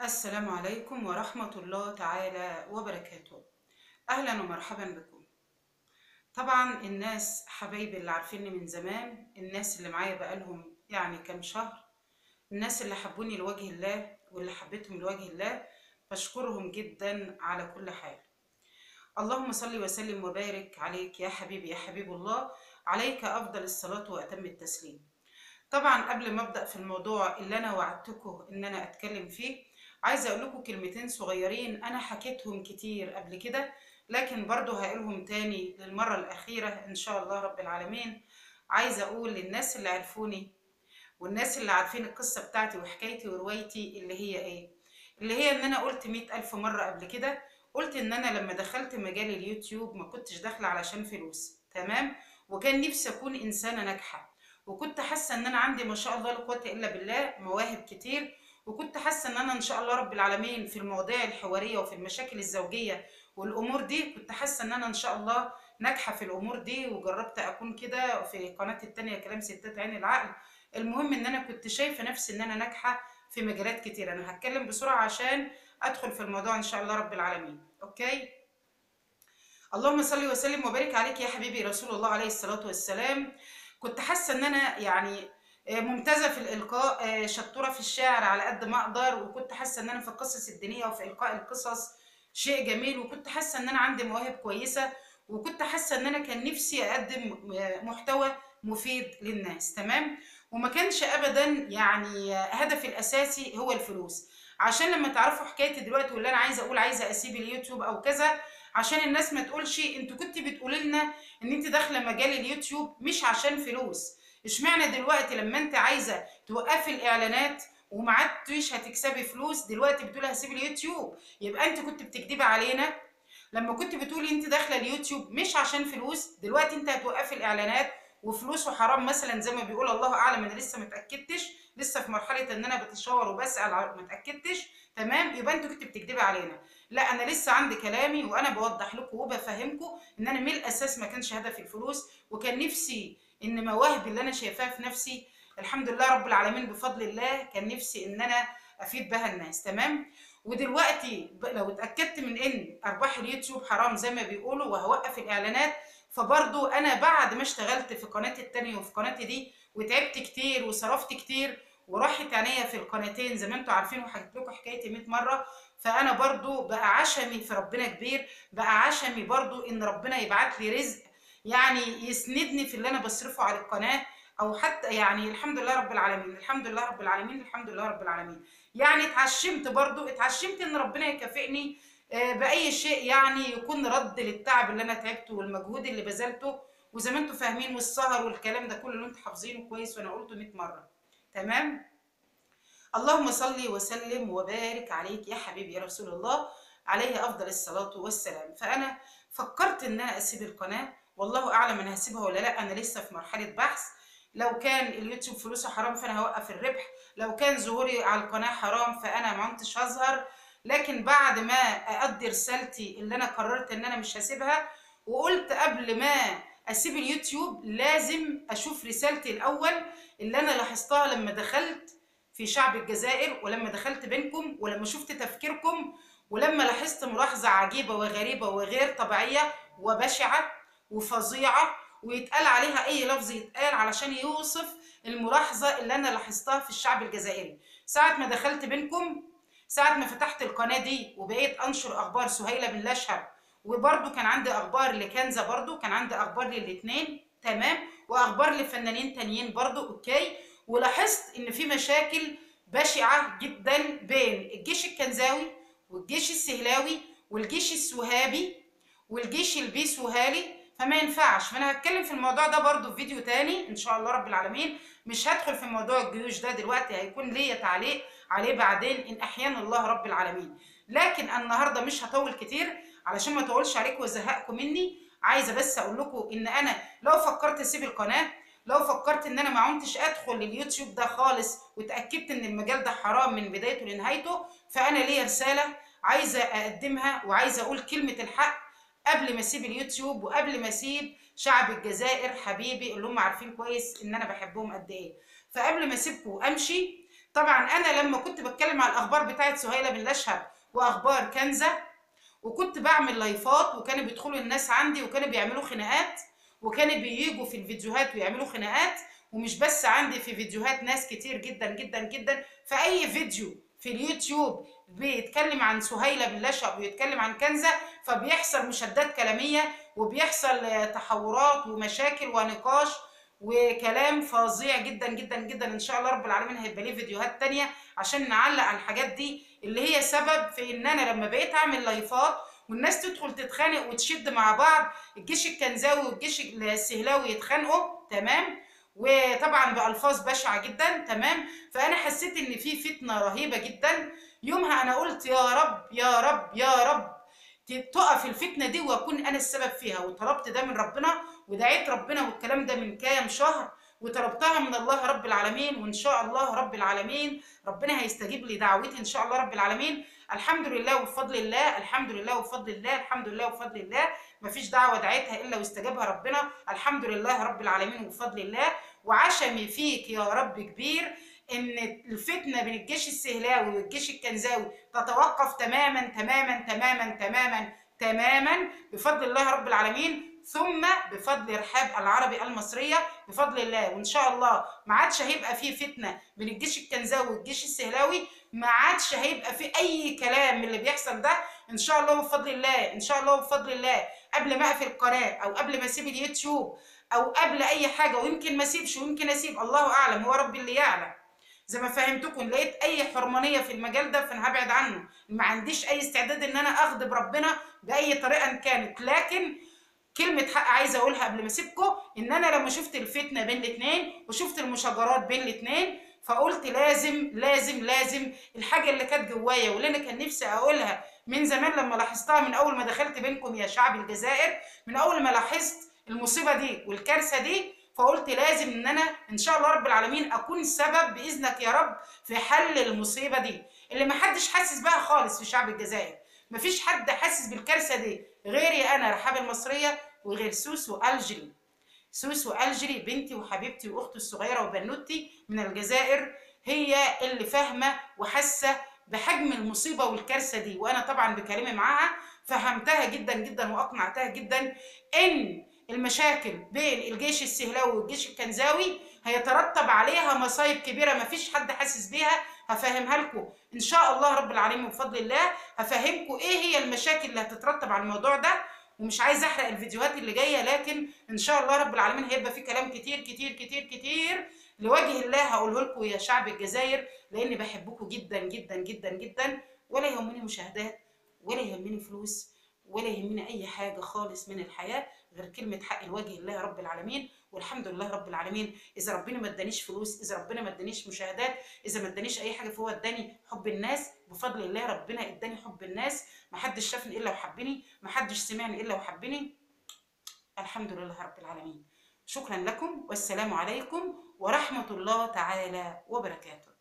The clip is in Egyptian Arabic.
السلام عليكم ورحمة الله تعالى وبركاته أهلا ومرحبا بكم طبعا الناس حبايبي اللي عارفيني من زمان الناس اللي معايا بقالهم يعني كام شهر الناس اللي حبوني لوجه الله واللي حبيتهم لوجه الله بشكرهم جدا على كل حال اللهم صل وسلم وبارك عليك يا حبيبي يا حبيب الله عليك أفضل الصلاة وأتم التسليم طبعا قبل ما ابدا في الموضوع اللي انا وعدتكم ان انا اتكلم فيه عايزه اقول لكم كلمتين صغيرين انا حكيتهم كتير قبل كده لكن برضو هقولهم تاني للمره الاخيره ان شاء الله رب العالمين عايزه اقول للناس اللي عرفوني والناس اللي عارفين القصه بتاعتي وحكايتي وروايتي اللي هي ايه اللي هي ان انا قلت مئة الف مره قبل كده قلت ان انا لما دخلت مجال اليوتيوب ما كنتش داخله علشان فلوس تمام وكان نفسي اكون انسانه ناجحه وكنت حاسه ان انا عندي ما شاء الله لا قوه الا بالله مواهب كتير وكنت حاسه ان انا ان شاء الله رب العالمين في المواضيع الحواريه وفي المشاكل الزوجيه والامور دي كنت حاسه ان انا ان شاء الله ناجحه في الامور دي وجربت اكون كده في قناتي التانية كلام ستات عين العقل المهم ان انا كنت شايفه نفسي ان انا ناجحه في مجالات كتير انا هتكلم بسرعه عشان ادخل في الموضوع ان شاء الله رب العالمين اوكي اللهم صل وسلم وبارك عليك يا حبيبي رسول الله عليه الصلاه والسلام كنت حاسه ان انا يعني ممتازه في الالقاء شطوره في الشعر على قد ما اقدر وكنت حاسه ان انا في القصص الدينيه وفي القاء القصص شيء جميل وكنت حاسه ان انا عندي مواهب كويسه وكنت حاسه ان انا كان نفسي اقدم محتوى مفيد للناس تمام وما كانش ابدا يعني هدفي الاساسي هو الفلوس عشان لما تعرفوا حكايتي دلوقتي واللي انا عايزه اقول عايزه اسيب اليوتيوب او كذا عشان الناس ما تقولش انتوا كنت بتقولي لنا ان انت داخله مجال اليوتيوب مش عشان فلوس اشمعنى دلوقتي لما انت عايزه توقفي الاعلانات وما عدتش هتكسبي فلوس دلوقتي بتقولي هسيب اليوتيوب يبقى انت كنت بتكدبي علينا لما كنت بتقولي انت داخله اليوتيوب مش عشان فلوس دلوقتي انت هتوقفي الاعلانات وفلوسه حرام مثلا زي ما بيقول الله اعلم انا لسه ما اتاكدتش لسه في مرحله ان انا بتشاور وبسال ما اتاكدتش تمام يبقى انت كنت بتكدبي علينا لا انا لسه عندي كلامي وانا بوضح لكم وبفهمكم ان انا من الاساس ما كانش هدفي الفلوس وكان نفسي ان مواهبي اللي انا شايفاها في نفسي الحمد لله رب العالمين بفضل الله كان نفسي ان انا افيد بها الناس تمام ودلوقتي لو اتاكدت من ان ارباح اليوتيوب حرام زي ما بيقولوا وهوقف الاعلانات فبرضو انا بعد ما اشتغلت في قناتي التانية وفي قناتي دي وتعبت كتير وصرفت كتير وراحت عينيا في القناتين زي ما انتوا عارفين وحكيت لكم حكايتي 100 مره فانا برضو بقى عشمي في ربنا كبير بقى عشمي برضو ان ربنا يبعت لي رزق يعني يسندني في اللي انا بصرفه على القناه او حتى يعني الحمد لله رب العالمين الحمد لله رب العالمين الحمد لله رب العالمين يعني اتعشمت برضو اتعشمت ان ربنا يكافئني باي شيء يعني يكون رد للتعب اللي انا تعبته والمجهود اللي بذلته وزي ما انتم فاهمين والسهر والكلام ده كله اللي انتم حافظينه كويس وانا قلته 100 مره تمام اللهم صل وسلم وبارك عليك يا حبيبي يا رسول الله عليه افضل الصلاه والسلام فانا فكرت ان انا اسيب القناه والله اعلم انا هسيبها ولا لا انا لسه في مرحله بحث لو كان اليوتيوب فلوسه حرام فانا هوقف الربح لو كان ظهوري على القناه حرام فانا ما عدتش هظهر لكن بعد ما اادي رسالتي اللي انا قررت ان انا مش هسيبها وقلت قبل ما اسيب اليوتيوب لازم اشوف رسالتي الاول اللي انا لاحظتها لما دخلت في شعب الجزائر ولما دخلت بينكم ولما شفت تفكيركم ولما لاحظت ملاحظة عجيبة وغريبة وغير طبيعية وبشعة وفظيعة ويتقال عليها أي لفظ يتقال علشان يوصف الملاحظة اللي أنا لاحظتها في الشعب الجزائري ساعة ما دخلت بينكم ساعة ما فتحت القناة دي وبقيت أنشر أخبار سهيلة بن لشهب وبرضو كان عندي أخبار لكنزة برضو كان عندي أخبار للاتنين تمام وأخبار لفنانين تانيين برضو أوكي ولاحظت ان في مشاكل بشعه جدا بين الجيش الكنزاوي والجيش السهلاوي والجيش السوهابي والجيش البيسوهالي فما ينفعش فانا هتكلم في الموضوع ده برضو في فيديو تاني ان شاء الله رب العالمين مش هدخل في موضوع الجيوش ده دلوقتي هيكون ليا تعليق عليه بعدين ان احيانا الله رب العالمين لكن النهارده مش هطول كتير علشان ما اطولش عليكم وازهقكم مني عايزه بس اقول لكم ان انا لو فكرت اسيب القناه لو فكرت ان انا ما عدتش ادخل اليوتيوب ده خالص واتاكدت ان المجال ده حرام من بدايته لنهايته فانا ليا رساله عايزه اقدمها وعايزه اقول كلمه الحق قبل ما اسيب اليوتيوب وقبل ما اسيب شعب الجزائر حبيبي اللي هم عارفين كويس ان انا بحبهم قد ايه فقبل ما اسيبكم وامشي طبعا انا لما كنت بتكلم على الاخبار بتاعت سهيله بن لشهب واخبار كنزه وكنت بعمل لايفات وكانوا بيدخلوا الناس عندي وكانوا بيعملوا خناقات وكانوا بييجوا في الفيديوهات ويعملوا خناقات ومش بس عندي في فيديوهات ناس كتير جدا جدا جدا في اي فيديو في اليوتيوب بيتكلم عن سهيلة بن لشب ويتكلم عن كنزة فبيحصل مشادات كلامية وبيحصل آه، تحورات ومشاكل ونقاش وكلام فظيع جدا جدا جدا ان شاء الله رب العالمين هيبقى ليه فيديوهات تانية عشان نعلق على الحاجات دي اللي هي سبب في ان انا لما بقيت اعمل لايفات والناس تدخل تتخانق وتشد مع بعض الجيش الكنزاوي والجيش السهلاوي يتخانقوا تمام وطبعا بالفاظ بشعه جدا تمام فانا حسيت ان في فتنه رهيبه جدا يومها انا قلت يا رب يا رب يا رب تقف الفتنه دي واكون انا السبب فيها وطلبت ده من ربنا ودعيت ربنا والكلام ده من كام شهر وطلبتها من الله رب العالمين وان شاء الله رب العالمين ربنا هيستجيب لي دعوتي ان شاء الله رب العالمين الحمد لله وبفضل الله الحمد لله وبفضل الله الحمد لله وبفضل الله مفيش دعوه دعيتها الا واستجابها ربنا الحمد لله رب العالمين وبفضل الله وعشمي فيك يا رب كبير ان الفتنه بين الجيش السهلاوي والجيش الكنزاوي تتوقف تماما تماما تماما تماما تماما بفضل الله رب العالمين ثم بفضل رحاب العربي المصريه بفضل الله وان شاء الله ما عادش هيبقى فيه فتنه بين الجيش الكنزاوي والجيش السهلاوي ما عادش هيبقى في اي كلام من اللي بيحصل ده ان شاء الله بفضل الله ان شاء الله بفضل الله قبل ما اقفل القناه او قبل ما اسيب اليوتيوب او قبل اي حاجه ويمكن ما اسيبش ويمكن اسيب الله اعلم هو ربي اللي يعلم زي ما فهمتكم لقيت اي حرمانيه في المجال ده فانا هبعد عنه ما عنديش اي استعداد ان انا اغضب ربنا باي طريقه كانت لكن كلمة حق عايزة أقولها قبل ما أسيبكم إن أنا لما شفت الفتنة بين الاتنين وشفت المشاجرات بين الاتنين فقلت لازم لازم لازم الحاجة اللي كانت جوايا واللي أنا كان نفسي أقولها من زمان لما لاحظتها من أول ما دخلت بينكم يا شعب الجزائر من أول ما لاحظت المصيبة دي والكارثة دي فقلت لازم ان انا ان شاء الله رب العالمين اكون سبب باذنك يا رب في حل المصيبه دي اللي محدش حاسس بها خالص في شعب الجزائر مفيش حد حاسس بالكارثه دي غيري انا رحاب المصريه وغير سوسو الجري سوسو الجري بنتي وحبيبتي واختي الصغيره وبنوتي من الجزائر هي اللي فاهمه وحاسه بحجم المصيبه والكارثه دي وانا طبعا بكلمي معاها فهمتها جدا جدا واقنعتها جدا ان المشاكل بين الجيش السهلاوي والجيش الكنزاوي هيترتب عليها مصايب كبيره مفيش حد حاسس بيها هفهمها لكم ان شاء الله رب العالمين بفضل الله هفهمكم ايه هي المشاكل اللي هتترتب على الموضوع ده ومش عايز احرق الفيديوهات اللي جايه لكن ان شاء الله رب العالمين هيبقى في كلام كتير كتير كتير كتير لوجه الله هقوله لكم يا شعب الجزائر لاني بحبكم جدا جدا جدا جدا ولا يهمني مشاهدات ولا يهمني فلوس ولا يهمني اي حاجه خالص من الحياه غير كلمه حق لوجه الله رب العالمين والحمد لله رب العالمين اذا ربنا ما ادانيش فلوس اذا ربنا ما ادانيش مشاهدات اذا ما ادانيش اي حاجه فهو اداني حب الناس بفضل الله ربنا اداني حب الناس ما حدش شافني الا وحبني ما حدش سمعني الا وحبني الحمد لله رب العالمين شكرا لكم والسلام عليكم ورحمه الله تعالى وبركاته